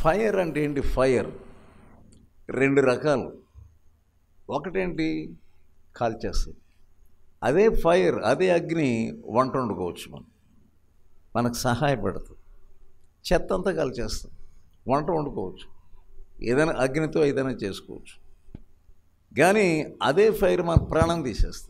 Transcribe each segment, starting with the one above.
Fire అంటే ఏంటి fire రెండు రకాలు ఒకటేంటి కాల్చేస్తుంది అదే ఫైర్ అదే అగ్ని వంట వండుకోవచ్చు మనం మనకు సహాయపడుతుంది చెత్త అంతా కాల్చేస్తుంది వంట వండుకోవచ్చు ఏదైనా అగ్నితో ఏదైనా చేసుకోవచ్చు కానీ అదే ఫైర్ మన ప్రాణం తీసేస్తుంది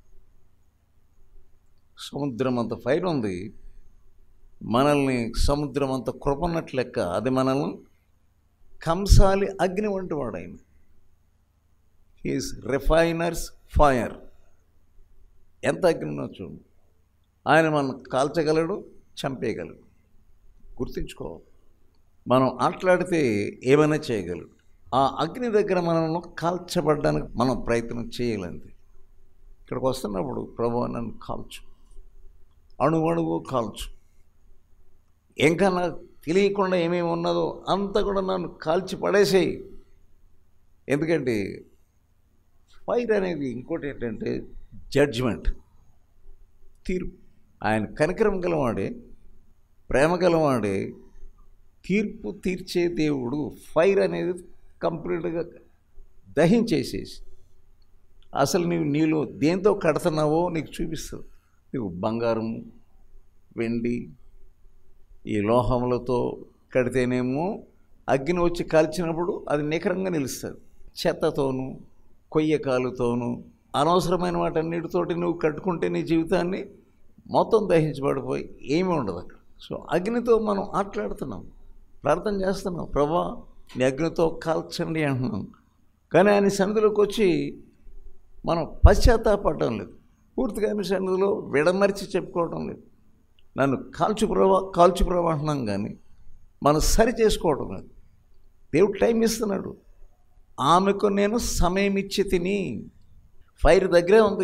సముద్రం అంత ఫైర్ ఉంది మనల్ని సముద్రం అంత కృపన్నట్లు లెక్క అది మనల్ని కంసాలి అగ్ని వంటి వాడు ఆయన హీస్ రిఫైనర్స్ ఫైర్ ఎంత అగ్ని ఉన్నా చూడు ఆయన మనం కాల్చగలడు చంపేయగలడు గుర్తుంచుకోవాలి మనం ఆటలాడితే ఏమైనా చేయగలడు ఆ అగ్ని దగ్గర మనల్ని కాల్చబడ్డానికి మనం ప్రయత్నం చేయాలంతే ఇక్కడికి వస్తున్నప్పుడు ప్రభు నన్ను కాల్చు అణువు అణువు కాల్చు ఇంకా నాకు తెలియకుండా ఏమేమి ఉన్నదో అంతా కూడా నన్ను కాల్చి పడేసేయి ఎందుకంటే ఫైర్ అనేది ఇంకోటి ఏంటంటే జడ్జిమెంట్ తీర్పు ఆయన కనికరం గలవాడే ప్రేమ గలవాడే తీర్పు తీర్చే దేవుడు ఫైర్ అనేది కంప్లీట్గా దహించేసేసి అసలు నీవు నీలో దేంతో కడుతున్నావో నీకు చూపిస్తుంది నీవు బంగారం వెండి ఈ లోహములతో కడితేనేమో అగ్ని వచ్చి కాల్చినప్పుడు అది నికరంగా నిలుస్తుంది చెత్తతోనూ కొయ్యకాలుతోనూ అనవసరమైన వాటన్నిటితోటి నువ్వు కట్టుకుంటే నీ జీవితాన్ని మొత్తం దహించబడిపోయి ఏమీ ఉండదు అక్కడ సో అగ్నితో మనం ఆటలాడుతున్నాం ప్రార్థన చేస్తున్నాం ప్రభా నీ అగ్నితో కాల్చండి అంటున్నాం కానీ ఆయన సన్నిధిలోకి వచ్చి మనం పశ్చాత్తాపడడం లేదు పూర్తిగా ఆయన సన్నిధిలో విడమరిచి చెప్పుకోవడం లేదు నన్ను కాల్చు ప్రభా కాల్చు ప్రభా అంటున్నాం కానీ మనం సరి చేసుకోవడం లేదు దేవుడు టైం ఇస్తున్నాడు ఆమెకు నేను సమయం ఇచ్చి తిని ఫైర్ దగ్గరే ఉంది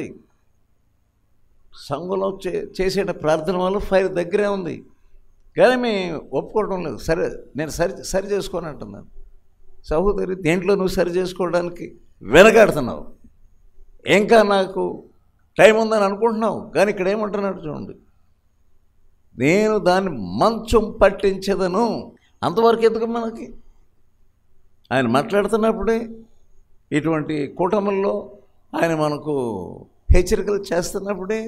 సంఘంలో చే చేసే ప్రార్థన వల్ల ఫైర్ దగ్గరే ఉంది కానీ మేము ఒప్పుకోవడం లేదు సరే నేను సరి సరి చేసుకొని అంటున్నాను సహోదరి దేంట్లో నువ్వు సరి చేసుకోవడానికి వెనకాడుతున్నావు ఇంకా నాకు టైం ఉందని అనుకుంటున్నావు కానీ ఇక్కడ ఏమంటున్నాడు చూడండి నేను దాన్ని మంచం పట్టించదను అంతవరకు ఎందుకు మనకి ఆయన మాట్లాడుతున్నప్పుడే ఇటువంటి కూటముల్లో ఆయన మనకు హెచ్చరికలు చేస్తున్నప్పుడే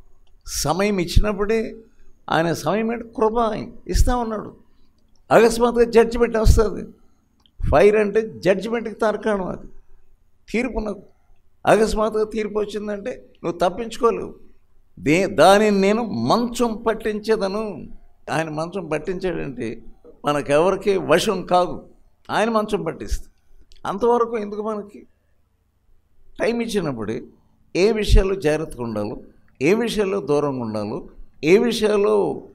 సమయం ఇచ్చినప్పుడే ఆయన సమయం ఏంటి కృప ఇస్తా ఉన్నాడు అకస్మాత్తుగా జడ్జిమెంట్ వస్తుంది ఫైర్ అంటే జడ్జిమెంట్కి తార్కాణం అది తీర్పు నాకు అకస్మాత్తుగా తీర్పు వచ్చిందంటే నువ్వు తప్పించుకోలేవు దే దానిని నేను మంచం పట్టించేదను ఆయన మంచం పట్టించాడంటే మనకెవరికి వశం కాదు ఆయన మంచం పట్టిస్తే అంతవరకు ఎందుకు మనకి టైం ఇచ్చినప్పుడే ఏ విషయాల్లో జాగ్రత్తగా ఉండాలో ఏ విషయాల్లో దూరంగా ఉండాలో ఏ విషయాల్లో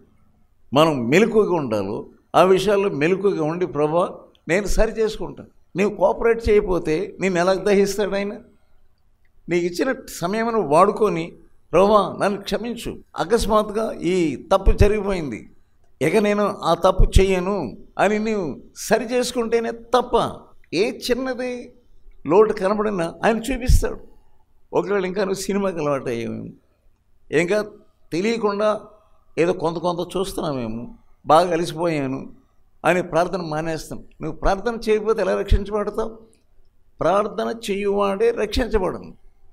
మనం మెలకుగా ఉండాలో ఆ విషయాల్లో మెలకుగా ఉండి ప్రభా నేను సరి చేసుకుంటాను నీవు కోఆపరేట్ చేయకపోతే నేను ఎలా దహిస్తాడు ఆయన నీకు ఇచ్చిన సమయమును వాడుకొని ప్రభా నన్ను క్షమించు అకస్మాత్తుగా ఈ తప్పు జరిగిపోయింది ఇక నేను ఆ తప్పు చెయ్యను అని నీవు సరి చేసుకుంటేనే తప్ప ఏ చిన్నది లోటు కనబడినా ఆయన చూపిస్తాడు ఒకవేళ ఇంకా నువ్వు సినిమాకి అలవాటు అయ్యాము ఇంకా తెలియకుండా ఏదో కొంత కొంత చూస్తున్నామేమో బాగా కలిసిపోయాను అని ప్రార్థన మానేస్తాం నువ్వు ప్రార్థన చేయకపోతే ఎలా రక్షించబడతావు ప్రార్థన చేయువాడే రక్షించబడను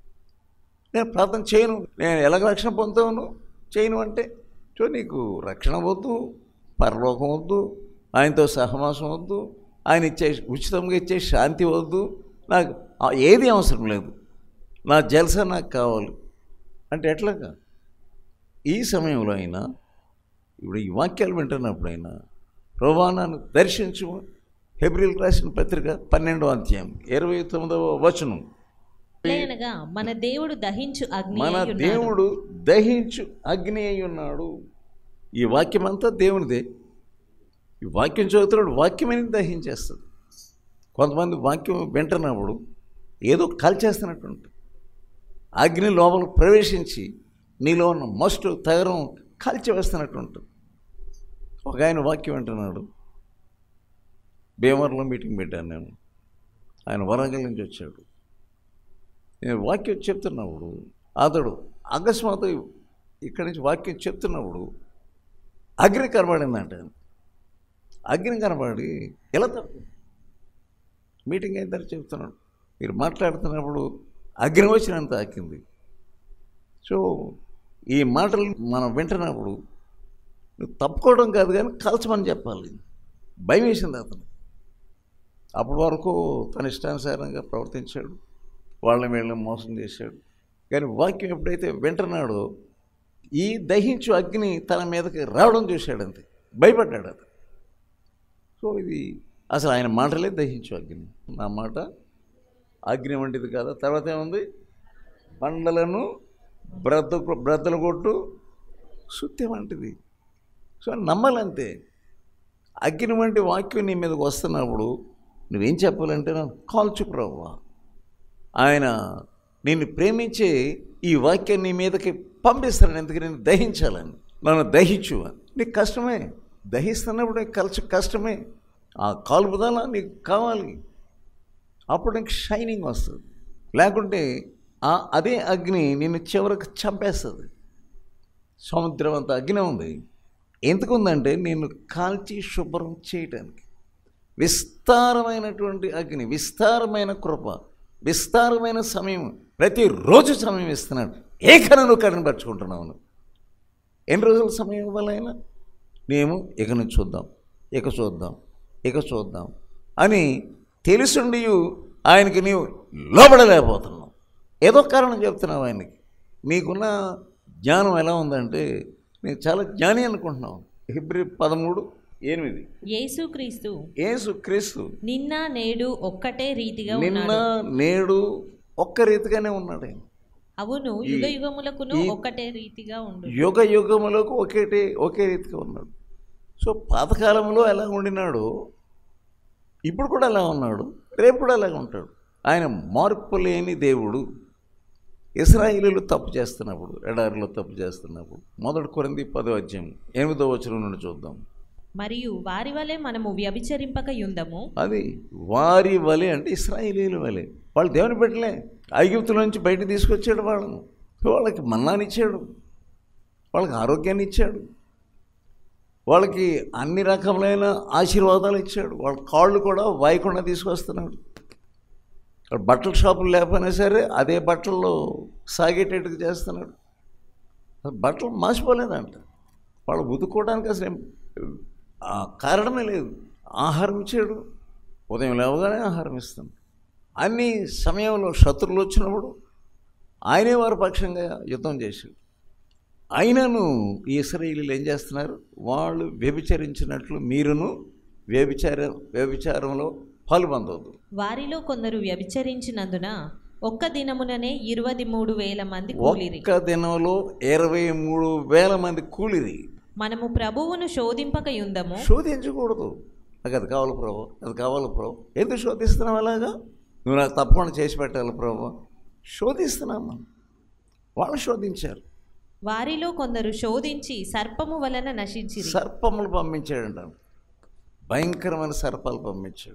నేను ప్రార్థన చేయను నేను ఎలా రక్షణ పొందుతాను చేయను అంటే చూ నీకు రక్షణ వద్దు పరలోకం వద్దు ఆయనతో సహవాసం వద్దు ఆయన ఇచ్చే ఉచితంగా ఇచ్చే శాంతి వద్దు నాకు ఆ- ఏది అవసరం లేదు నా జలస నాకు కావాలి అంటే ఎట్లాగా ఈ సమయంలో అయినా ఇప్పుడు ఈ వాక్యాలు వింటున్నప్పుడైనా ప్రభా నన్ను దర్శించు హెబ్రిల్ రాసిన పత్రిక పన్నెండవ అధ్యాయం ఇరవై తొమ్మిదవ వచనం అనగా మన దేవుడు దహించు అగ్ని మన అయి ఉన్నాడు. దేవుడు దహించు అగ్ని అయి ఉన్నాడు ఈ వాక్యం అంతా దేవునిదే ఈ వాక్యం చదువుతున్నాడు వాక్యమని దహించేస్తుంది కొంతమంది వాక్యం వింటున్నప్పుడు ఏదో కాల్చేస్తున్నట్టు ఉంటుంది అగ్ని లోపల ప్రవేశించి నీలో ఉన్న మస్ట్ తగరం కాల్చివేస్తున్నట్టు ఉంటుంది ఒక ఆయన వాక్యం వింటున్నాడు భీమవరంలో మీటింగ్ పెట్టాను నేను ఆయన వరంగల్ నుంచి వచ్చాడు నేను వాక్యం చెప్తున్నప్పుడు అతడు అకస్మాత్తు ఇక్కడి నుంచి వాక్యం చెప్తున్నప్పుడు అగ్ని కనబడిందంట అగ్ని కనబడి ఎలా తప్పు మీటింగ్ అయిన తర్వాత చెప్తున్నాడు మీరు మాట్లాడుతున్నప్పుడు అగ్ని వచ్చినంత తాకింది సో ఈ మాటలు మనం వింటున్నప్పుడు నువ్వు తప్పుకోవడం కాదు కానీ కాల్చమని చెప్పాలి భయం వేసింది అతను అప్పటి వరకు తన ఇష్టానుసారంగా ప్రవర్తించాడు వాళ్ళని వీళ్ళని మోసం చేశాడు కానీ వాక్యం ఎప్పుడైతే వింటున్నాడో ఈ దహించు అగ్ని తన మీదకి రావడం చూశాడు అంతే భయపడ్డాడు అతను సో ఇది అసలు ఆయన మాటలే దహించు అగ్ని నా మాట అగ్ని వంటిది కదా తర్వాత ఏముంది పండ్లను బ్రద్ద బ్రద్దలు కొట్టు సుత్తి వంటిది సో నమ్మాలంతే అగ్ని వంటి వాక్యం నీ మీదకి వస్తున్నప్పుడు నువ్వేం చెప్పాలంటే నాకు కాల్చు ప్రవ్వా ఆయన నిన్ను ప్రేమించే ఈ వాక్యం నీ మీదకి పంపిస్తాను ఎందుకు నేను దహించాలని నన్ను దహించు అని నీకు కష్టమే దహిస్తున్నప్పుడు నీకు కలచు కష్టమే ఆ కాల్పుదల నీకు కావాలి అప్పుడు నీకు షైనింగ్ వస్తుంది లేకుంటే ఆ అదే అగ్ని నిన్ను చివరికి చంపేస్తుంది సముద్రం అంత అగ్ని ఉంది ఎందుకు ఉందంటే నేను కాల్చి శుభ్రం చేయటానికి విస్తారమైనటువంటి అగ్ని విస్తారమైన కృప విస్తారమైన సమయం ప్రతిరోజు సమయం ఇస్తున్నాడు ఏ కనును కనపరుచుకుంటున్నావు నువ్వు ఎన్ని రోజుల సమయం ఇవ్వాలైనా మేము ఇక నుంచి చూద్దాం ఇక చూద్దాం ఇక చూద్దాం అని తెలుసుండి ఆయనకి నీవు లోబడలేకపోతున్నావు ఏదో కారణం చెప్తున్నావు ఆయనకి నీకున్న జ్ఞానం ఎలా ఉందంటే నేను చాలా జ్ఞాని అనుకుంటున్నావు హిబ్రి పదమూడు ఎనిమిది యేసుక్రీస్తు ఏసు క్రీస్తు నిన్న నేడు ఒక్కటే రీతిగా నిన్న ఉన్నాడు నేడు ఒక్క రీతిగానే ఉన్నాడు ఆయన అవును యుగ యుగములకును ఒక్కటే రీతిగా ఉండు యుగ యుగములకు ఒకేటే ఒకే రీతిగా ఉన్నాడు సో పాతకాలంలో ఎలా ఉండినాడు ఇప్పుడు కూడా అలా ఉన్నాడు రేపు కూడా అలాగే ఉంటాడు ఆయన మార్పు లేని దేవుడు ఇస్రాయిలీలు తప్పు చేస్తున్నప్పుడు ఎడారిలో తప్పు చేస్తున్నప్పుడు మొదటి కొరింది పదో అధ్యాయం ఎనిమిదో వచనం నుండి చూద్దాం మరియు వారి వలె మనము వ్యభిచరింపక యుందము అది వారి వలె అంటే ఇస్రాయిలీల వలె వాళ్ళు దేవుని పెట్టలే ఐగుప్తుల నుంచి బయట తీసుకొచ్చాడు వాళ్ళను వాళ్ళకి మన్నాన్ని ఇచ్చాడు వాళ్ళకి ఆరోగ్యాన్ని ఇచ్చాడు వాళ్ళకి అన్ని రకములైన ఆశీర్వాదాలు ఇచ్చాడు వాళ్ళ కాళ్ళు కూడా వాయకుండా తీసుకొస్తున్నాడు ఇక్కడ బట్టల షాపులు లేకపోయినా సరే అదే బట్టల్లో సాగేటట్టుగా చేస్తున్నాడు అసలు బట్టలు మాసిపోలేదంట వాళ్ళు ఉతుక్కోవడానికి అసలు ఏం ఆ కారణమే లేదు ఆహారం ఇచ్చాడు ఉదయం లేవగానే ఆహారం ఇస్తాం అన్ని సమయంలో శత్రువులు వచ్చినప్పుడు ఆయనే వారి పక్షంగా యుద్ధం చేశాడు అయినను ఈ ఇస్రాయేలీలు ఏం చేస్తున్నారు వాళ్ళు వ్యభిచరించినట్లు మీరును వ్యభిచార వ్యభిచారంలో పాల్పొందవద్దు వారిలో కొందరు వ్యభిచరించినందున ఒక్క దినముననే ఇరవై మూడు వేల మంది కూలిరి ఒక్క దినంలో ఇరవై మూడు వేల మంది కూలిరి మనము ప్రభువును శోధింపక యుందము శోధించకూడదు నాకు అది కావాలి ప్రభు అది కావాలి ప్రభు ఎందుకు శోధిస్తున్నావు అలాగా నువ్వు నాకు తప్పకుండా చేసి పెట్టాలి ప్రభు శోధిస్తున్నాం మనం వాళ్ళు శోధించారు వారిలో కొందరు శోధించి సర్పము వలన నశించిరి సర్పములు పంపించాడంట భయంకరమైన సర్పాలు పంపించాడు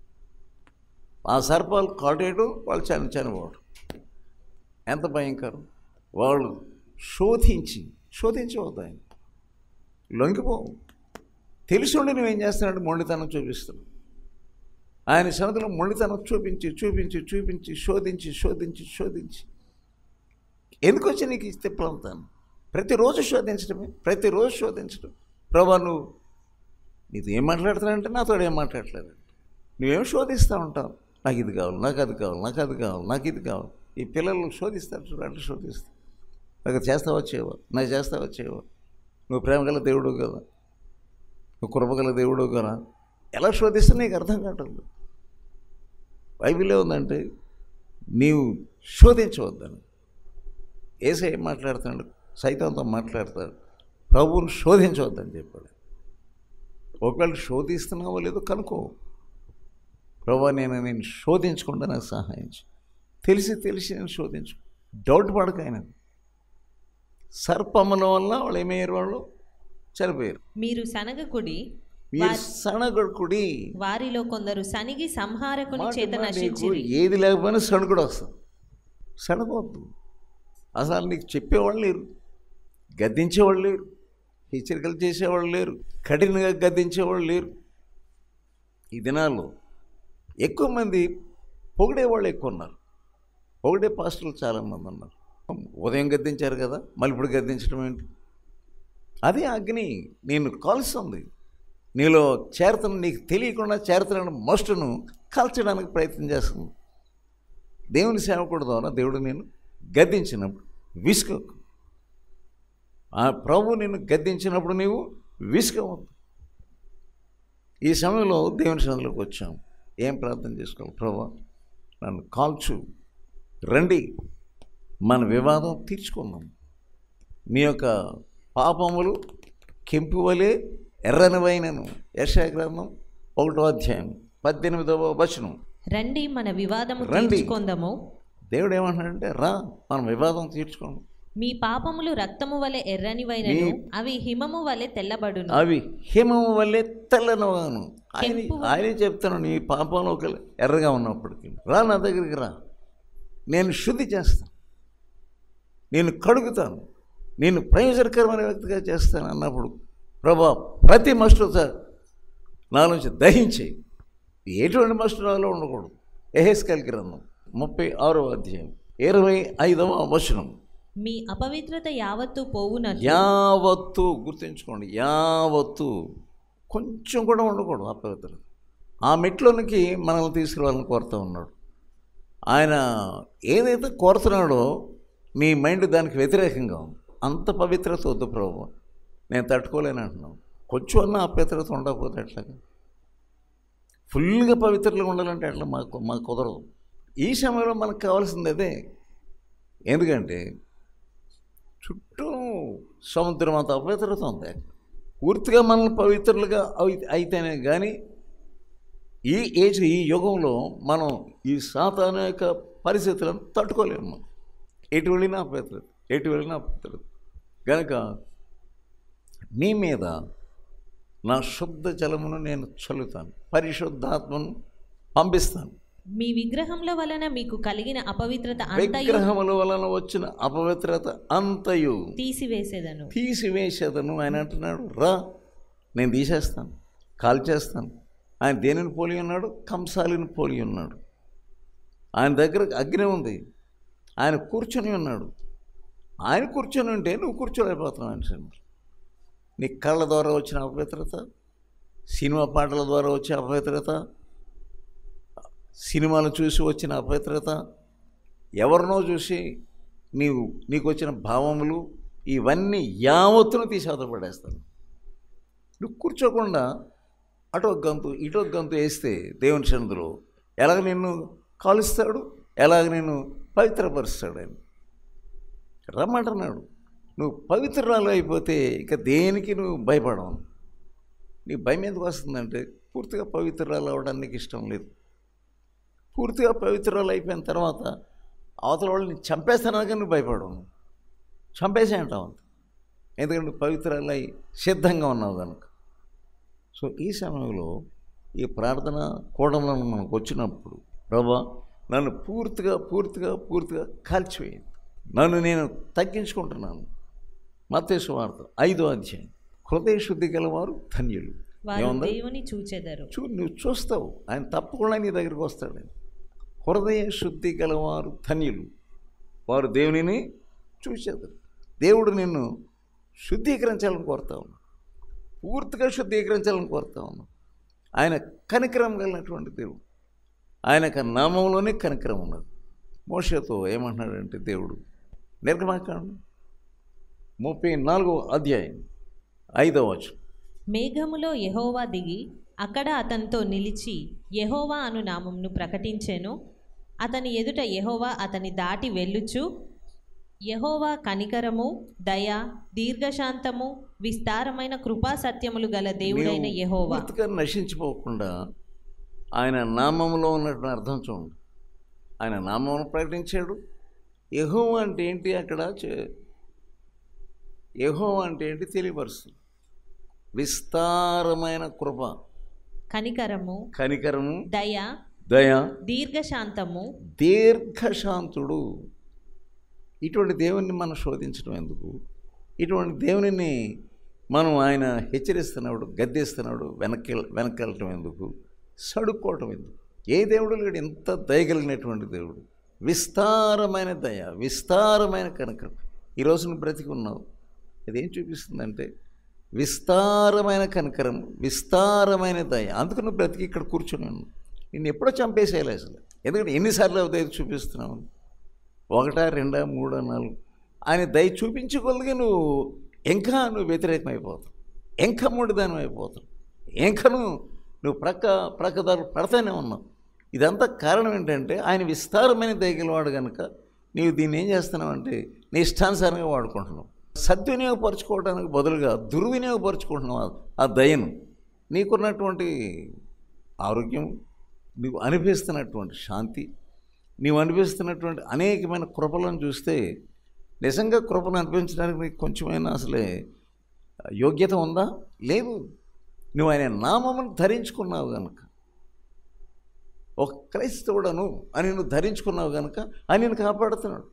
ఆ సర్పాలు కాటేయడం వాళ్ళు చని చనిపోవడం ఎంత భయంకరం వాళ్ళు శోధించి శోధించవద్దు ఆయన లొంగిపోవు తెలుసుండి నువ్వేం చేస్తున్నాడు మొండితనం చూపిస్తున్నావు ఆయన సన్నతిలో మొండితనం చూపించి చూపించి చూపించి శోధించి శోధించి శోధించి ఎందుకు వచ్చి నీకు ఈ తిప్పలంతాను ప్రతిరోజు శోధించడమే ప్రతిరోజు శోధించడం ప్రభా నువ్వు నీతో ఏం మాట్లాడుతున్నానంటే నాతో ఏం మాట్లాడలేదు నువ్వేం శోధిస్తూ ఉంటావు నాకు ఇది కావాలి నాకు అది కావాలి నాకు అది కావాలి నాకు ఇది కావాలి ఈ పిల్లలు శోధిస్తారు చూడండి శోధిస్తారు నాకు అది చేస్తావా చేయవా నాకు చేస్తావా చేయవా నువ్వు ప్రేమ గల దేవుడు కదా నువ్వు కృపగల దేవుడు కదా ఎలా శోధిస్తే నీకు అర్థం కావట్లేదు బైబిలే ఉందంటే నీవు శోధించవద్దని ఏసై ఏం మాట్లాడుతున్నాడు సైతంతో మాట్లాడతాడు ప్రభువును శోధించవద్దని చెప్పాడు ఒకవేళ శోధిస్తున్నావో లేదో కనుక్కో ప్రభా నేను నేను శోధించకుండా నాకు సహాయం చేయి. తెలిసి తెలిసి నేను శోధించు డౌట్ పడక ఆయన సర్పముల వల్ల వాళ్ళు ఏమయ్యారు వాళ్ళు చనిపోయారు మీరు సనగకుడి మీరు సనగడుకుడి వారిలో కొందరు సనిగి సంహారకుని చేత నీకు నశించిరి ఏది లేకపోయినా సణుకుడు వస్తుంది సణగవద్దు అసలు నీకు చెప్పేవాళ్ళు లేరు గద్దించేవాళ్ళు లేరు హెచ్చరికలు చేసేవాళ్ళు లేరు కఠినంగా గద్దించేవాళ్ళు లేరు ఈ దినాల్లో ఎక్కువ మంది పొగిడే వాళ్ళు ఎక్కువ ఉన్నారు పొగిడే పాస్టర్లు చాలామంది ఉన్నారు ఉదయం గద్దించారు కదా మళ్ళీ ఇప్పుడు గద్దించడం ఏంటి అదే అగ్ని నేను కాల్స్తుంది నీలో చేరతను నీకు తెలియకుండా చేరతన మస్టును కాల్చడానికి ప్రయత్నం చేస్తుంది దేవుని సేవకుడు ద్వారా దేవుడు నేను గద్దించినప్పుడు విసుకకు ఆ ప్రభు నిన్ను గద్దించినప్పుడు నీవు విసుకవద్దు ఈ సమయంలో దేవుని సన్నిధిలోకి వచ్చాం ఏం ప్రార్థన చేసుకోవాలి ప్రభు నన్ను కాల్చు రండి మన వివాదం తీర్చుకుందాం మీ యొక్క పాపములు కెంపు వలె ఎర్రనివైనను యశాగ్రంథం ఒకటో అధ్యాయం పద్దెనిమిదవ వచనం రండి మన వివాదము రండి. తీర్చుకొందము దేవుడు ఏమంటున్నాడంటే రా మనం వివాదం తీర్చుకోండి మీ పాపములు రక్తము వలె ఎర్రనివైనను మీ- అవి హిమము వలె తెల్లబడును అవి హిమము వల్లే తెల్లనవాను ఆయన కెంపు వలె- ఆయనే చెప్తాను నీ పాపంలో ఒక ఎర్రగా ఉన్నప్పటికీ రా నా దగ్గరికి రా నేను శుద్ధి చేస్తాను నేను కడుగుతాను నేను ప్రయోజనకరమైన వ్యక్తిగా చేస్తాను అన్నప్పుడు ప్రభా ప్రతి మస్టు నా నుంచి దహించి ఎటువంటి మస్టు నాలో ఉండకూడదు ఎహెస్కల్ గ్రంథం ముప్పై ఆరో అధ్యాయం ఇరవై ఐదవ వచనం మీ అపవిత్రత యావత్తు పోవునట్లు యావత్తు గుర్తుంచుకోండి యావత్తు కొంచెం కూడా ఉండకూడదు అపవిత్రత ఆ మెట్లోనికి మనల్ని తీసుకురావాలని కోరుతూ ఉన్నాడు ఆయన ఏదైతే కోరుతున్నాడో నీ మైండ్ దానికి వ్యతిరేకంగా ఉంది అంత పవిత్రత వద్దు ప్రభు నేను తట్టుకోలేను అంటున్నాను కొంచెం అన్న అపవిత్రత ఉండకపోతే ఎట్లాగా ఫుల్గా పవిత్రలుగా ఉండాలంటే ఎట్లా మాకు మాకు కుదరదు ఈ సమయంలో మనకు కావాల్సింది అదే ఎందుకంటే చుట్టూ సముద్రం అంత అపవిత్రత ఉంది పూర్తిగా మనల్ని పవిత్రులుగా అయి- అయితేనే కానీ ఈ ఏజ్ ఈ యుగంలో మనం ఈ సాతాన యొక్క పరిస్థితులను తట్టుకోలేము మనం ఎటు వెళ్ళినా అపవిత్రత ఎటు వెళ్ళినా అపవిత్రత కనుక మీ మీద నా శుద్ధ జలమును నేను చల్లుతాను పరిశుద్ధాత్మను పంపిస్తాను మీ విగ్రహముల వలన మీకు కలిగిన అపవిత్రత అంతయు విగ్రహముల వలన వచ్చిన అపవిత్రత అంతయు తీసివేసేదను తీసివేసేదను ఆయన అంటున్నాడు రా నేను తీసేస్తాను కాల్ చేస్తాను ఆయన దేనిని పోలి ఉన్నాడు కంసాలిని పోలి ఉన్నాడు ఆయన దగ్గర అగ్ని ఉంది ఆయన కూర్చొని ఉన్నాడు ఆయన కూర్చొని ఉంటే నువ్వు కూర్చోలేకపోతున్నావు ఆయన సినిమా నీ కళ్ళ ద్వారా వచ్చిన అపవిత్రత సినిమా పాటల ద్వారా వచ్చే అపవిత్రత సినిమాలు చూసి వచ్చిన అపవిత్రత ఎవరినో చూసి నీవు నీకు వచ్చిన భావములు ఇవన్నీ యావత్తును తీసి అవతలపడేస్తాను నువ్వు కూర్చోకుండా అటు ఒక గంతు ఇటు ఒక గంతు వేస్తే దేవుని సన్నిధిలో ఎలాగ నిన్ను కాలుస్తాడు ఎలాగ నిన్ను పవిత్రపరుస్తాడు ఆయన రమ్మంటున్నాడు నువ్వు పవిత్రాలు అయిపోతే ఇక దేనికి నువ్వు భయపడవు నీ భయం ఎందుకు వస్తుందంటే పూర్తిగా పవిత్రాలు అవడానికి ఇష్టం లేదు పూర్తిగా పవిత్రాలు అయిపోయిన తర్వాత అవతల వాళ్ళని చంపేస్తాను కానీ నువ్వు భయపడవు చంపేసే అంటావు అంత ఎందుకంటే నువ్వు పవిత్రాలు అయి సిద్ధంగా ఉన్నావు కనుక సో ఈ సమయంలో ఈ ప్రార్థన కూడంలో మనకు వచ్చినప్పుడు ప్రభా నన్ను పూర్తిగా పూర్తిగా పూర్తిగా కాల్చివేయండి నన్ను నేను తగ్గించుకుంటున్నాను మత్తేసు వార్త ఐదో అధ్యాయం హృదయ శుద్ధి గలవారు ధన్యులు వారు ఏముంది దేవుని చూచెదరు చూ నువ్వు చూస్తావు ఆయన తప్పకుండా నీ దగ్గరికి వస్తాడు ఆయన హృదయ శుద్ధి గలవారు ధన్యులు వారు దేవునిని చూసేదారు దేవుడు నిన్ను శుద్ధీకరించాలని కోరుతా ఉన్నాడు పూర్తిగా శుద్ధీకరించాలని కోరుతా ఉన్నాడు ఆయన కనికరం కలిగినటువంటి దేవుడు ఆయన యొక్క నామంలోనే కనికరం ఉన్నది మోషతో ఏమంటున్నాడంటే దేవుడు నిర్గమాకాండం ముప్పై నాలుగో అధ్యాయం ఐదవ వచనం మేఘములో యెహోవా దిగి అక్కడ అతనితో నిలిచి యెహోవా అను నామంను ప్రకటించెను అతని ఎదుట యెహోవా అతని దాటి వెళ్ళుచు యెహోవా కనికరము దయ దీర్ఘశాంతము విస్తారమైన కృపా సత్యములు గల దేవుడైన నీవు యెహోవా పూర్తిగా నశించిపోకుండా ఆయన నామంలో ఉన్నటువంటి అర్థం చూడండి ఆయన నామమును ప్రకటించాడు యహో అంటే ఏంటి అక్కడ యహో అంటే ఏంటి తెలియపరుస్తుంది విస్తారమైన కృప కనికరము కనికరము దయ దయ దీర్ఘశాంతము దీర్ఘశాంతుడు ఇటువంటి దేవుణ్ణి మనం శోధించడం ఎందుకు ఇటువంటి దేవునిని మనం ఆయన హెచ్చరిస్తున్నాడు గద్దిస్తున్నాడు వెనక్కి వెనక్కి వెళ్ళటం ఎందుకు సడుక్కోవటం ఎందుకు ఏ దేవుడు లేడు ఎంత దయగలిగినటువంటి దేవుడు విస్తారమైన దయ విస్తారమైన కనకరం ఈరోజు నువ్వు బ్రతికి ఉన్నావు అదేం చూపిస్తుందంటే విస్తారమైన కనకరం విస్తారమైన దయ అందుకు నువ్వు బ్రతికి ఇక్కడ కూర్చొని ఉన్నావు నిన్ను ఎప్పుడో చంపేసేయాలి అసలు ఎందుకంటే ఎన్నిసార్లు దయ చూపిస్తున్నావు ఒకటా రెండా మూడా నాలుగు ఆయన దయ చూపించగలిగి నువ్వు ఇంకా నువ్వు వ్యతిరేకమైపోతావు ఇంకా మూడుదానం అయిపోతావు ఇంకను నువ్వు ప్రక్క ప్రక్కదారు పడతానే ఉన్నావు ఇదంతా కారణం ఏంటంటే ఆయన విస్తారమైన దయగలవాడు కనుక నీవు దీన్ని ఏం చేస్తున్నావు అంటే నీ ఇష్టానుసారంగా వాడుకుంటున్నావు సద్వినియోగపరచుకోవడానికి బదులుగా దుర్వినియోగపరచుకుంటున్నావు ఆ- ఆ దయను నీకున్నటువంటి ఆరోగ్యం నీవు అనిపిస్తున్నటువంటి శాంతి నీవు అనిపిస్తున్నటువంటి అనేకమైన కృపలను చూస్తే నిజంగా కృపను అనిపించడానికి నీకు కొంచెమైనా అసలే యోగ్యత ఉందా లేదు నువ్వు ఆయన నామమును ధరించుకున్నావు కనుక ఒక క్రైస్తవుడను అని నువ్వు ధరించుకున్నావు కనుక ఆయన నిన్ను కాపాడుతున్నాడు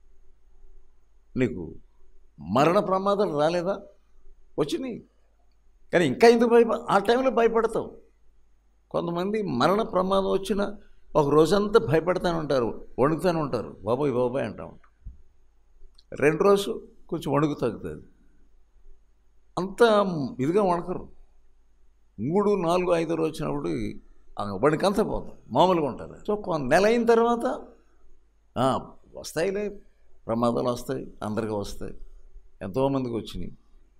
నీకు మరణ ప్రమాదాలు రాలేదా వచ్చినాయి కానీ ఇంకా ఎందుకు భయప ఆ టైంలో భయపడతావు కొంతమంది మరణ ప్రమాదం వచ్చినా ఒక రోజంతా భయపడతానే ఉంటారు వణుకుతూనే ఉంటారు బాబోయ్ బాబాయ్ అంటూ ఉంటారు రెండు రోజు కొంచెం వణుకు తగ్గుతుంది అంత ఇదిగా వణకరు మూడు నాలుగు ఐదు రోజు వచ్చినప్పుడు ఆ వణికంతా పోతాం మామూలుగా ఉంటారు సో కొంత నెల అయిన తర్వాత ఆ, వస్తాయిలే ప్రమాదాలు వస్తాయి అందరికీ వస్తాయి ఎంతోమందికి వచ్చినాయి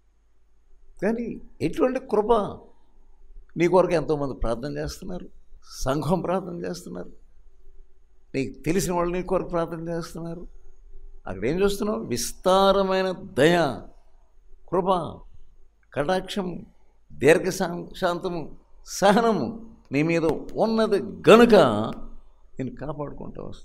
కానీ ఎటువంటి కృప నీ కొరకు ఎంతోమంది ప్రార్థన చేస్తున్నారు సంఘం ప్రార్థన చేస్తున్నారు నీకు తెలిసిన వాళ్ళు నీ కొరకు ప్రార్థన చేస్తున్నారు అక్కడ ఏం చూస్తున్నావు విస్తారమైన దయ కృప కటాక్షం దీర్ఘ శా- శాంతము సహనము నీ మీద ఉన్నది గనుక నేను కాపాడుకుంటూ వస్తాను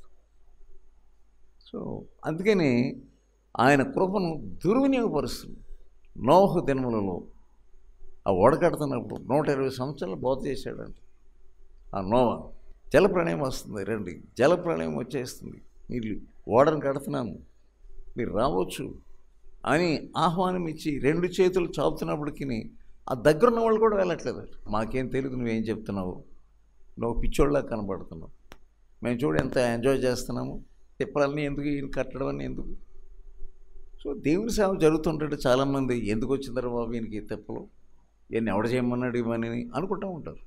సో అందుకని ఆయన కృపను దుర్వినియోగపరుస్తుంది నోహు దినములలో ఆ ఓడకడుతున్నప్పుడు నూట ఇరవై సంవత్సరాలు బోధ చేశాడంట ఆ నోవ జల ప్రళయం వస్తుంది రండి జల ప్రళయం వచ్చేస్తుంది మీరు ఓడను కడుతున్నాను మీరు రావచ్చు అని ఆహ్వానం ఇచ్చి రెండు చేతులు చాపుతున్నప్పటికీ ఆ దగ్గర ఉన్న వాళ్ళు కూడా వెళ్ళట్లేదు మాకేం తెలియదు నువ్వేం చెప్తున్నావు నువ్వు పిచ్చోళ్ళలా కనబడుతున్నావు మేము చూడు ఎంత ఎంజాయ్ చేస్తున్నాము తిప్పలన్నీ ఎందుకు ఈయన కట్టడం అని ఎందుకు సో దేవుని సేవ జరుగుతుంటే చాలామంది ఎందుకు వచ్చిందరు బాబు ఈయనకి ఈ తిప్పలు ఈయన్ని ఎవడ చేయమన్నాడు ఇవన్నీ అనుకుంటూ ఉంటారు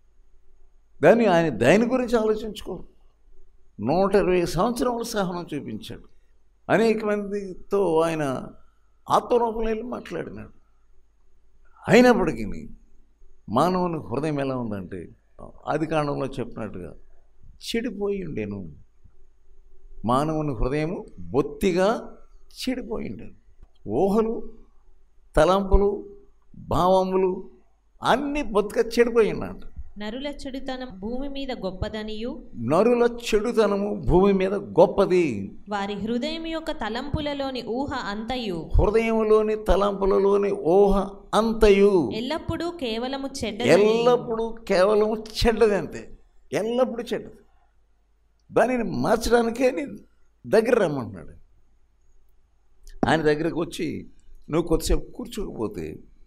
కానీ ఆయన దాని గురించి ఆలోచించుకోరు నూట ఇరవై సంవత్సరముల సహనం చూపించాడు అనేక మందితో ఆయన ఆత్మరూపంలో వెళ్ళి మాట్లాడినాడు అయినప్పటికీ మానవుని హృదయం ఎలా ఉందంటే ఆది కాండంలో చెప్పినట్టుగా చెడిపోయి ఉండేను మానవుని హృదయము బొత్తిగా చెడిపోయి ఉండేను ఊహలు తలంపులు భావములు అన్నీ బొత్తిగా చెడిపోయి ఉన్నాడు నరుల చెడుతనం భూమి మీద గొప్పదనియు నరుల చెడుతనము భూమి మీద గొప్పది వారి హృదయం యొక్క తలంపులలోని ఊహ అంతయు హృదయంలోని తలంపులలోని ఊహ అంతయు ఎల్లప్పుడూ కేవలము చెడ్డ ఎల్లప్పుడూ కేవలం చెడ్డది అంతే ఎల్లప్పుడూ చెడ్డది దానిని మార్చడానికే నీ దగ్గర రమ్మంటున్నాడు ఆయన దగ్గరకు వచ్చి నువ్వు కొద్దిసేపు కూర్చోకపోతే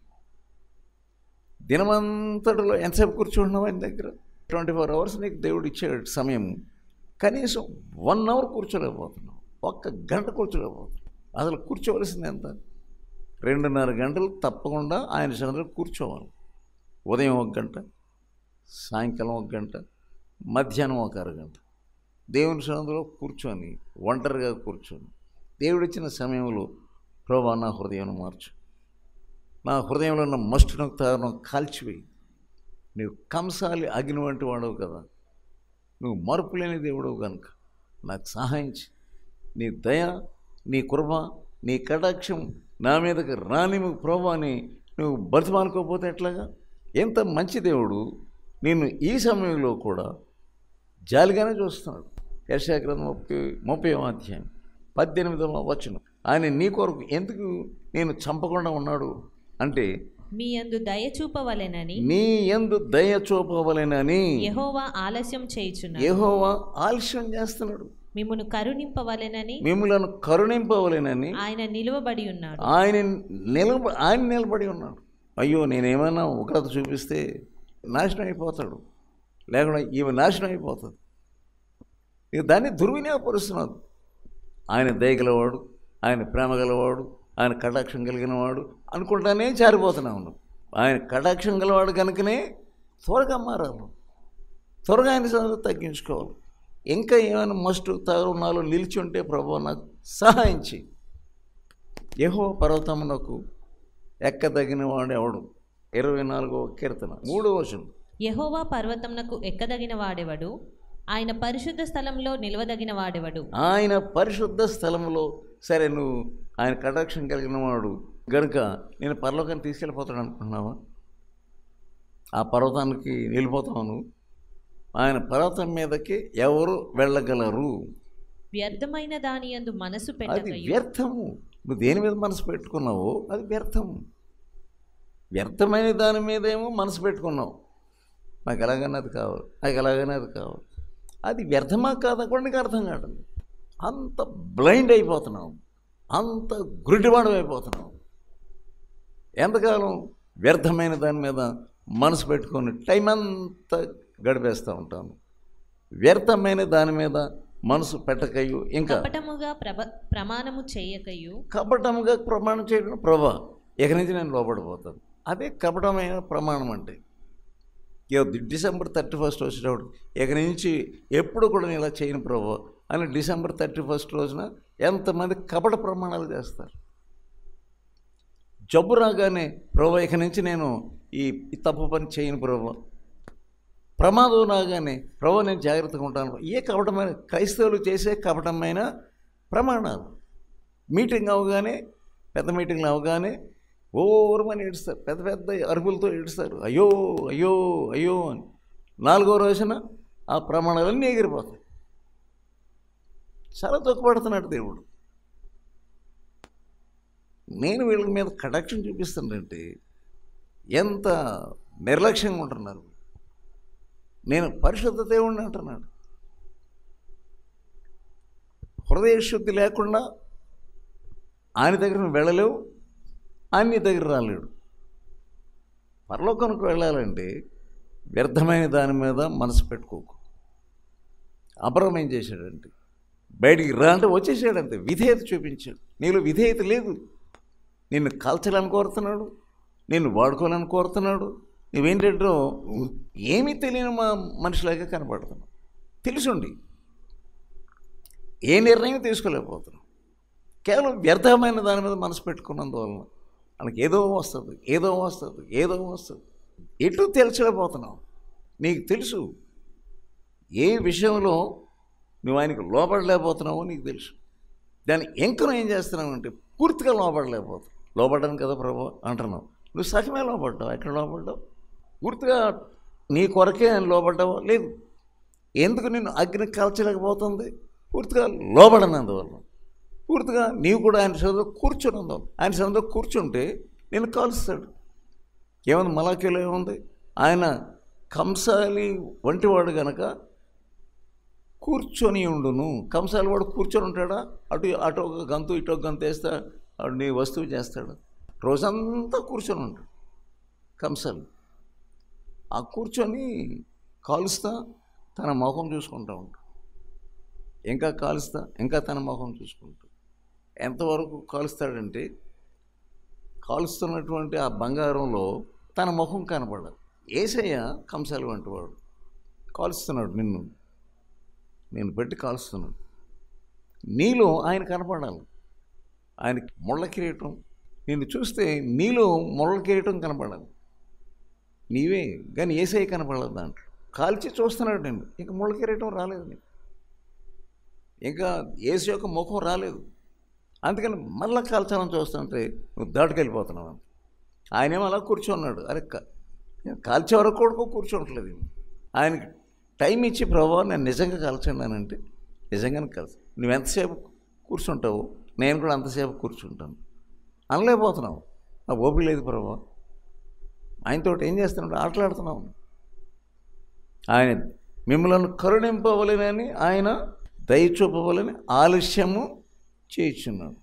దినమంతటిలో ఎంతసేపు కూర్చుంటున్నావు ఆయన దగ్గర ట్వంటీ ఫోర్ అవర్స్ నీకు దేవుడు ఇచ్చే సమయం కనీసం వన్ అవర్ కూర్చోలేకపోతున్నావు ఒక్క గంట కూర్చోలేకపోతున్నావు అసలు కూర్చోవలసింది ఎంత రెండున్నర గంటలు తప్పకుండా ఆయన సన్నిధిలో కూర్చోవాలి ఉదయం ఒక గంట సాయంకాలం ఒక గంట మధ్యాహ్నం ఒక అరగంట దేవుని సన్నిధిలో కూర్చొని ఒంటరిగా కూర్చొని దేవుడు ఇచ్చిన సమయంలో ప్రభా నా హృదయం మార్చు నా హృదయంలో ఉన్న మస్టును తాను కాల్చివేయి నువ్వు కంసాలి అగ్ని వంటి వాడవు కదా నువ్వు మార్పు లేని దేవుడవు కనుక నాకు సహాయించి నీ దయ నీ కృప నీ కటాక్షం నా మీదకి రానిము ప్రభా అని నువ్వు బతిమానుకోకపోతే ఎట్లాగా ఎంత మంచి దేవుడు నిన్ను ఈ సమయంలో కూడా జాలిగానే చూస్తున్నాడు యశాగ్రంథం ముప్పై ముప్పై అధ్యాయం పద్దెనిమిదవ వచనం ఆయన నీ కొరకు ఎందుకు నేను చంపకుండా ఉన్నాడు అంటే మీ యందు దయ చూపవలెనని నీ ఎందు దయ చూపవలెనని యెహోవా ఆలస్యం చేయుచున్నాడు యెహోవా ఆలస్యం చేస్తున్నాడు మిమ్మును కరుణింపవలెనని మిమ్మలను కరుణింపవలెనని ఆయన నిలువబడి ఉన్నాడు ఆయన నిలబ ఆయన నిలబడి ఉన్నాడు అయ్యో నేనేమన్నా ఉగ్రత చూపిస్తే నాశనం అయిపోతాడు లేకుండా ఈమె నాశనం అయిపోతుంది ఇక దాన్ని దుర్వినియోగపరుస్తున్నారు ఆయన దయగలవాడు ఆయన ప్రేమ గలవాడు ఆయన కటాక్షం కలిగిన వాడు అనుకుంటానే జారిపోతున్నాను ఆయన కటాక్షం గలవాడు కనుకనే త్వరగా మారాలి త్వరగా ఆయన సంగతి తగ్గించుకోవాలి ఇంకా ఏమైనా మస్ట్ తరుణాలు నిలిచి ఉంటే ప్రభు నాకు సహాయం చేయి యహో పర్వతమునకు ఎక్కదగిన వాడు ఎవడు ఇరవై నాలుగో కీర్తన మూడో వచనం యెహోవా పర్వతంనకు ఎక్కదగిన వాడెవడు ఆయన పరిశుద్ధ స్థలంలో నిలవదగిన వాడెవడు ఆయన పరిశుద్ధ స్థలంలో సరే నువ్వు ఆయన కటాక్షం కలిగిన వాడు గనుక నేను పరలోకాన్ని తీసుకెళ్ళిపోతాడు అనుకుంటున్నావా ఆ పర్వతానికి వెళ్ళిపోతావు నువ్వు ఆయన పర్వతం మీదకి ఎవరు వెళ్ళగలరు వ్యర్థమైన దాని యందు మనసు అది పెట్టకయు వ్యర్థము నువ్వు దేని మీద మనసు పెట్టుకున్నావో అది వ్యర్థము వ్యర్థమైన దాని మీదేమో మనసు పెట్టుకున్నావు నాకు ఎలాగైనా అది కావాలి నాకు ఎలాగైనా అది కావాలి అది వ్యర్థమా కాదా కూడా నీకు అర్థం కావడం అంత బ్లైండ్ అయిపోతున్నావు అంత గురిటివాడం అయిపోతున్నావు ఎంతకాలం వ్యర్థమైన దాని మీద మనసు పెట్టుకొని టైం అంతా గడిపేస్తూ ఉంటాను వ్యర్థమైన దాని మీద మనసు పెట్టకయు ఇంకా కపటముగా ప్రభ ప్రమాణము చేయకయు కపటముగా ప్రమాణం చేయడం ప్రభా ఇక నుంచి నేను లోపడిపోతాను అదే కపటమైన ప్రమాణం అంటే ఇక డిసెంబర్ థర్టీ ఫస్ట్ వచ్చేటప్పుడు ఇక నుంచి ఎప్పుడు కూడా నేను ఇలా చేయను ప్రభా అని డిసెంబర్ థర్టీ ఫస్ట్ రోజున ఎంతమంది కపట ప్రమాణాలు చేస్తారు జబ్బు రాగానే ప్రభా ఇక నుంచి నేను ఈ ఈ తప్పు పని చేయను ప్రభా ప్రమాదం రాగానే ప్రభా నేను జాగ్రత్తగా ఉంటాను ఏ కపటమైన క్రైస్తవులు చేసే కపటమైన ప్రమాణాలు మీటింగ్ అవగానే పెద్ద మీటింగ్లు అవగానే ఓరమని ఏడుస్తారు పెద్ద పెద్ద అరుపులతో ఏడుస్తారు అయ్యో అయ్యో అయ్యో అని నాలుగో రోజున ఆ ప్రమాణాలన్నీ ఎగిరిపోతాయి చాలా దుఃఖపడుతున్నాడు దేవుడు నేను వీళ్ళ మీద కటాక్షం చూపిస్తానంటే ఎంత నిర్లక్ష్యంగా ఉంటున్నారు నేను పరిశుద్ధ దేవుణ్ణి అంటున్నాడు హృదయ శుద్ధి లేకుండా ఆయన దగ్గర నువ్వు వెళ్ళలేవు ఆయన నీ దగ్గర రాలేడు పరలోకానికి వెళ్ళాలంటే వ్యర్థమైన దాని మీద మనసు పెట్టుకోకు అపరం ఏం చేశాడంటే బయటికి రా అంటే వచ్చేసాడంతే విధేయత చూపించాడు నీలో విధేయత లేదు నిన్ను కాల్చాలని కోరుతున్నాడు నిన్ను వాడుకోవాలని కోరుతున్నాడు నువ్వేంటంటే ఏమీ తెలియని మా మనిషిలాగా కనపడుతున్నావు తెలుసుండి ఏ నిర్ణయం తీసుకోలేకపోతున్నావు కేవలం వ్యర్థమైన దాని మీద మనసు పెట్టుకున్నందువలన మనకి ఏదో వస్తుంది ఏదో వస్తుంది ఏదో వస్తుంది ఎటు తెలిసలేకపోతున్నావు నీకు తెలుసు ఏ విషయంలో నువ్వు ఆయనకు లోపడలేకపోతున్నావో నీకు తెలుసు దాన్ని ఎంకను ఏం చేస్తున్నావు అంటే పూర్తిగా లోపడలేకపోతావు లోపడ్డాను కదా ప్రభు అంటున్నావు నువ్వు సగమే లోపడ్డావు ఎక్కడ లోపడ్డావు పూర్తిగా నీ కొరకే ఆయన లోపడ్డావా లేదు ఎందుకు నిన్ను అగ్ని కాల్చలేకపోతుంది పూర్తిగా లోబడనందువల్ల పూర్తిగా నీవు కూడా ఆయన సన్నిధిలో కూర్చుని ఆయన సన్నిధిలో కూర్చుంటే నేను కాలుస్తాడు ఏముంది మలాఖీలో ఏముంది ఆయన కంసాలి వంటివాడు గనక కూర్చొని ఉండును కంసాలి వాడు కూర్చొని ఉంటాడా అటు అటు ఒక గంతు ఇటు ఒక గంతు వేస్తా వాడు నీ వస్తువు చేస్తాడు రోజంతా కూర్చొని ఉంటాడు కంసాలి ఆ కూర్చొని కాలుస్తా తన ముఖం చూసుకుంటూ ఉంటాడు ఇంకా కాలుస్తా ఇంకా తన ముఖం చూసుకుంటూ ఎంతవరకు కాలుస్తాడంటే కాలుస్తున్నటువంటి ఆ బంగారంలో తన ముఖం కనపడదు ఏసయ్య కంసాలి వంటి వాడు కాలుస్తున్నాడు నిన్ను నేను పెట్టి కాలుస్తున్నాడు నీలో ఆయన కనపడాలి ఆయనకి ముళ్ళ కిరీటం నిన్ను చూస్తే నీలో ముళ్ళ కిరీటం కనపడాలి నీవే కానీ ఏసై కనపడలేదు దాంట్లో కాల్చి చూస్తున్నాడు నేను ఇంకా ముళ్ళ కిరీటం రాలేదు నీకు ఇంకా ఏసు యొక్క ముఖం రాలేదు అందుకని మళ్ళా కాల్చాలని చూస్తుంటే నువ్వు దాటుకెళ్ళిపోతున్నావు అంత ఆయనేమో అలా కూర్చున్నాడు అరే కా- నేను కాల్చే వరకు కూడా కూర్చోట్లేదు ఈయన. ఆయనకి టైం ఇచ్చి ప్రభావ నేను నిజంగా కాల్చున్నానంటే నిజంగానే కాల్చు నువ్వు ఎంతసేపు కూర్చుంటావు నేను కూడా అంతసేపు కూర్చుంటాను అనలేకపోతున్నావు ఆ ఓపిక లేదు ప్రభావ ఆయనతో ఏం చేస్తున్నాడు ఆటలాడుతున్నావు ఆయన మిమ్మల్ని కరుణింపవలనని ఆయన దయ చూపవలని ఆలస్యము చేయించున్నాడు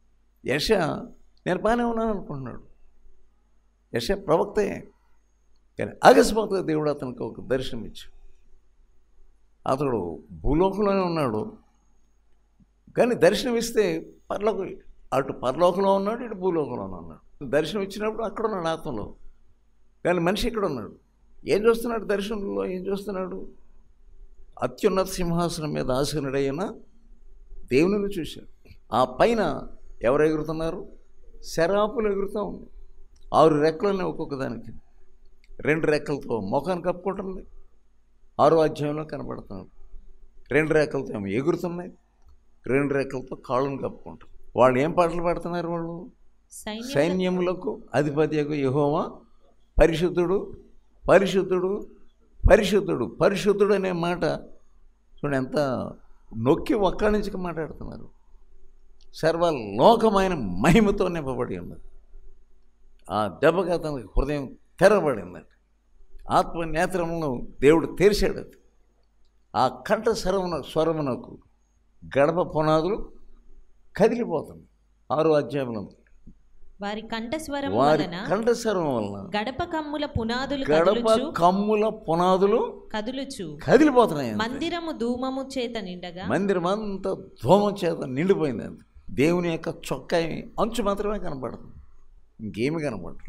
యశ నేను బాగానే ఉన్నాను అనుకుంటున్నాడు యశ ప్రవక్తే కానీ అకస్మాత్తుగా దేవుడు అతనికి ఒక దర్శనం ఇచ్చాడు అతడు భూలోకంలోనే ఉన్నాడు కానీ దర్శనం ఇస్తే పరలోకం అటు పరలోకంలో ఉన్నాడు ఇటు భూలోకంలోనే ఉన్నాడు దర్శనం ఇచ్చినప్పుడు అక్కడ ఉన్నాడు ఆత్మలో కానీ మనిషి ఇక్కడ ఉన్నాడు ఏం చూస్తున్నాడు దర్శనంలో ఏం చూస్తున్నాడు అత్యున్నత సింహాసనం మీద ఆసనుడైన దేవునిని చూశాడు ఆ పైన ఎవరు ఎగురుతున్నారు శరాపులు ఎగురుతూ ఉంది ఆరు రెక్కలని ఒక్కొక్క దానికి రెండు రెక్కలతో ముఖాన్ని కప్పుకుంటుంది ఆరో అధ్యాయంలో కనబడుతున్నాడు రెండు రెక్కలతో ఏమో ఎగురుతున్నాయి రెండు రెక్కలతో కాళ్ళను కప్పుకుంటారు వాళ్ళు ఏం పాటలు పాడుతున్నారు వాళ్ళు సైన్యం సైన్యములకు అధిపతియకు యెహోవా పరిశుద్ధుడు పరిశుద్ధుడు పరిశుద్ధుడు పరిశుద్ధుడు అనే మాట చూడండి ఎంత నొక్కి ఒక్కడి నుంచి మాట్లాడుతున్నారు సర్వలోకమైన మహిమతో నింపబడి ఉన్నది ఆ దెబ్బకి అతనికి హృదయం తెరబడిందండి ఆత్మ నేత్రమును దేవుడు తెరిచాడు అది ఆ కంఠ స్వరమున స్వరమునకు గడప పునాదులు కదిలిపోతుంది ఆరో అధ్యాయంలో వారి కంఠస్వరం వారి వలన కంఠస్వరం వలన గడప కమ్ముల పునాదులు గడప కదులుచు కమ్ముల పునాదులు కదులుచు కదిలిపోతున్నాయి అంతే. మందిరము ధూమము చేత నిండగా మందిరం అంతా ధూమం చేత నిండిపోయింది అంతే దేవుని యొక్క చొక్కా అంచు మాత్రమే కనపడుతుంది ఇంకేమి కనపడదు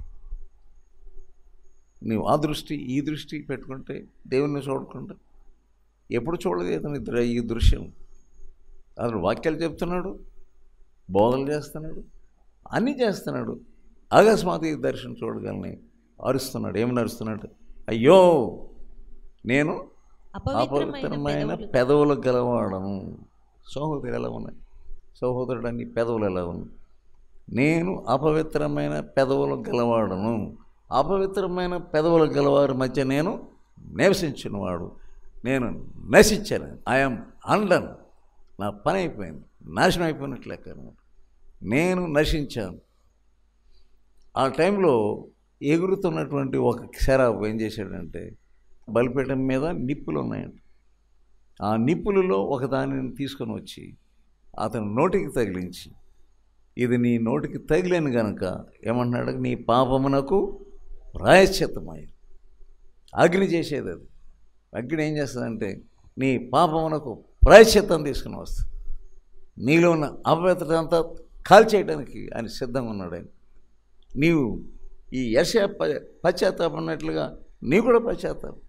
నీవు ఆ దృష్టి ఈ దృష్టి పెట్టుకుంటే దేవుణ్ణి చూడకుండా ఎప్పుడు చూడలేదు ఇతని దృ- ఈ దృశ్యం అతను వాక్యాలు చెప్తున్నాడు బోధలు చేస్తున్నాడు అన్నీ చేస్తున్నాడు అకస్మాత్ ఈ దర్శనం చూడగలని అరుస్తున్నాడు ఏమని అరుస్తున్నాడు అయ్యో నేను అపవిత్రమైన అపవిత్రమైన పెదవులు పెదవులు గలవాడను సహోదరు ఎలా ఉన్నాయి సహోదరుడు అన్ని పెదవులు ఎలా ఉన్నాయి నేను అపవిత్రమైన పెదవులు గలవాడను అపవిత్రమైన పెదవులు గలవారి మధ్య నేను నివసించినవాడు నేను నశించాను ఐఎమ్ అండన్ నా పని అయిపోయింది నాశనం అయిపోయినట్లు లెక్క అన్నమాట నేను నశించాను ఆ టైంలో ఎగురుతున్నటువంటి ఒక శరాబు ఏం చేశాడంటే బలిపీఠం మీద నిప్పులు ఉన్నాయంట ఆ నిప్పులలో ఒక దానిని తీసుకొని వచ్చి అతను నోటికి తగిలించి ఇది నీ నోటికి తగిలేను గనుక ఏమంటున్నాడు నీ పాపమునకు ప్రాయశ్చిత్తమై అగ్ని చేసేది అది అగ్ని ఏం చేస్తుందంటే నీ పాపమునకు ప్రాయశ్చిత్తం తీసుకుని వస్తుంది నీలో ఉన్న అపవిత్రత అంతా కాల్చేయడానికి ఆయన సిద్ధంగా ఉన్నాడు ఆయన నీవు ఈ యశ పశ్చాత్తాపడినట్లుగా నీ కూడా పశ్చాత్తాపం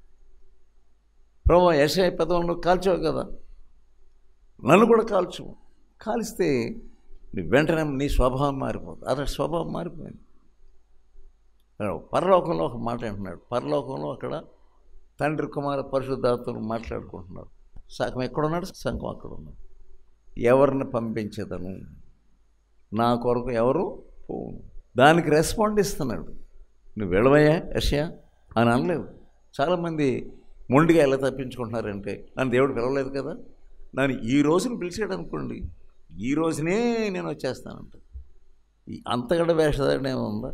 ప్రభు యశ పెదవులను కాల్చావు కదా నన్ను కూడా కాల్చు కాలిస్తే నీ వెంటనే నీ స్వభావం మారిపోతుంది అతని స్వభావం మారిపోయింది అక్కడ పరలోకంలో ఒక మాట అంటున్నాడు పరలోకంలో అక్కడ తండ్రి కుమార పరిశుద్ధాత్మలు మాట్లాడుకుంటున్నారు సగం ఎక్కడున్నాడు సగం అక్కడ ఉన్నాడు ఎవరిని పంపించేదను నా కొరకు ఎవరు పోను దానికి రెస్పాండ్ ఇస్తున్నాడు నువ్వు వెళ్ళవయ్యా యషయా అని అనలేదు చాలామంది మొండిగా ఎలా తప్పించుకుంటున్నారంటే నన్ను దేవుడు పిలవలేదు కదా నన్ను ఈ రోజున పిలిచాడు అనుకోండి ఈ రోజునే నేను వచ్చేస్తానంట ఈ అంతకంటే వేషధారణ ఏమి ఉందా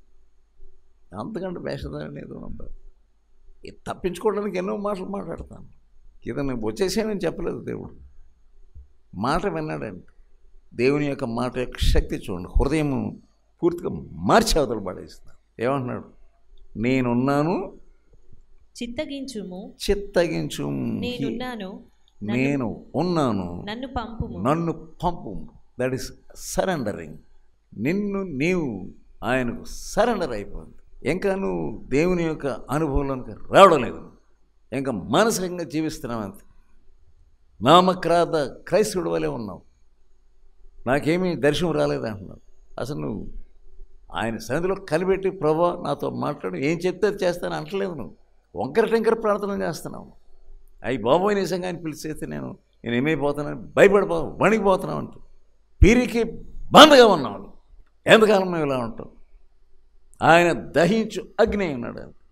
అంతకంటే వేషధారణ ఏదో ఉందా ఇది తప్పించుకోవడానికి ఎన్నో మాటలు మాట్లాడతాను ఇది నేను వచ్చేసానని చెప్పలేదు దేవుడు మాట విన్నాడండి దేవుని యొక్క మాట యొక్క శక్తి చూడండి హృదయం పూర్తిగా మార్చి అవతల పడేస్తున్నాడు ఏమంటున్నాడు నేనున్నాను చిత్తగించుము చిత్తగించు నేనున్నాను నేను ఉన్నాను నన్ను పంపుము నన్ను పంపు దట్ ఈస్ సరెండరింగ్ నిన్ను నీవు ఆయనకు సరెండర్ అయిపోయింది ఇంకా నువ్వు దేవుని యొక్క అనుభవంలోనికి రావడం లేదు ఇంకా మానసికంగా జీవిస్తున్నావు అంతే నామక్రాత క్రైస్తవుడు వలె ఉన్నావు నాకేమీ దర్శనం రాలేదంటున్నావు అసలు నువ్వు ఆయన సన్నిధిలో కనిపెట్టి ప్రభా నాతో మాట్లాడు ఏం చెప్తే అది చేస్తాను అంటలేదు నువ్వు వంకర టెంకర ప్రార్థన చేస్తున్నావు అవి బాబోయ్ నిజంగా ఆయన పిలిచేస్తే నేను నేను ఏమైపోతున్నాను భయపడిపో వణికిపోతున్నావు అంటూ పీరికి బందగా ఉన్నావు ఎంతకాలం మేము ఇలా ఉంటాం ఆయన దహించు అగ్ని అయి ఉన్నాడు ఆయన.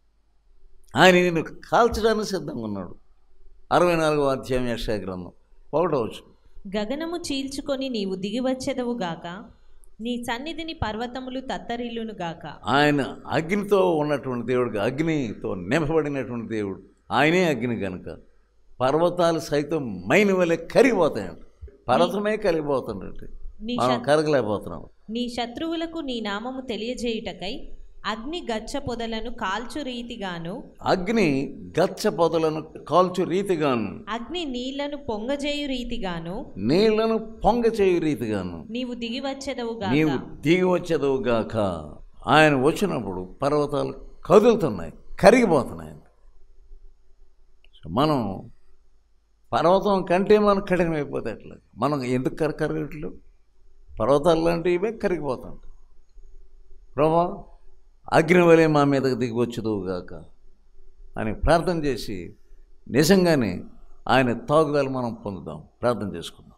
ఆయన నిన్ను కాల్చడానికి సిద్ధంగా ఉన్నాడు అరవై నాలుగో అధ్యాయం యక్ష గ్రంథం ఒకటవచ్చు గగనము చీల్చుకొని నీవు దిగివచ్చెదవు గాక నీ సన్నిధిని పర్వతములు తత్తరిల్లును గాక ఆయన అగ్నితో ఉన్నటువంటి దేవుడికి అగ్నితో నింపబడినటువంటి దేవుడు ఆయనే అగ్ని కనుక పర్వతాలు సైతం మైని వలె కరిగిపోతాయంట పర్వతమే కరిగిపోతుందంటే నీ మనం శత్- కరగలేకపోతున్నాం నీ శత్రువులకు నీ నామము తెలియజేయుటకై అగ్ని గచ్చ పొదలను కాల్చు రీతిగాను అగ్ని గచ్చ పొదలను కాల్చు రీతిగాను అగ్ని నీళ్లను పొంగజేయు రీతిగాను నీళ్లను పొంగ చేయు రీతిగాను నీవు దిగి వచ్చేదవుగాక నీవు దిగి వచ్చేదవుగాక ఆయన వచ్చినప్పుడు పర్వతాలు కదులుతున్నాయి కరిగిపోతున్నాయి సో మనం పర్వతం కంటే మనం కఠినమైపోతే ఎట్లా మనం ఎందుకు కర కరగట్లు పర్వతాలు లాంటివే కరిగిపోతుంటాయి ప్రభా అగ్ని వలె మా మీదకి దిగి వచ్చేదవుగాక అని ప్రార్థన చేసి నిజంగానే ఆయన తాగుదల మనం పొందుదాం ప్రార్థన చేసుకుందాం